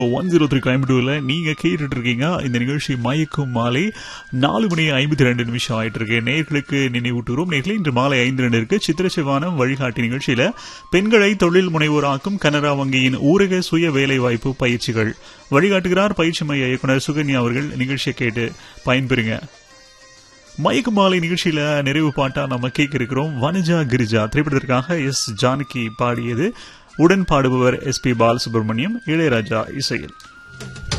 one zero three கோயம்புத்தூர்ல நீங்க கேட்டுட்டு இருக்கீங்க இந்த நிகழ்ச்சி மயக்கும் மாலை நாலு மணி ஐம்பத்தி ரெண்டு நிமிஷம் ஆயிட்டு இருக்கு நேர்களுக்கு நினைவூட்டுகிறோம் நேர்களை இன்று மாலை ஐந்து ரெண்டிற்கு சித்திரச்சிவானம் வழிகாட்டி நிகழ்ச்சியில பெண்களை தொழில் முனைவோராக்கும் கனரா வங்கியின் ஊரக சுய வேலைவாய்ப்பு பயிற்சிகள் வழிகாட்டுகிறார் பயிற்சி மைய இயக்குனர் சுகன்யா அவர்கள் நிகழ்ச்சியை கேட்டு பயன்பெறுங்க மயக்கு மாலை நிகழ்ச்சியில நிறைவு பாட்டா நம்ம கேட்க இருக்கிறோம் வனஜா கிரிஜா திரைப்படத்திற்காக எஸ் ஜானகி பாடியது உடன் பாடுபவர் எஸ் பி பாலசுப்ரமணியம் இளையராஜா இசையில்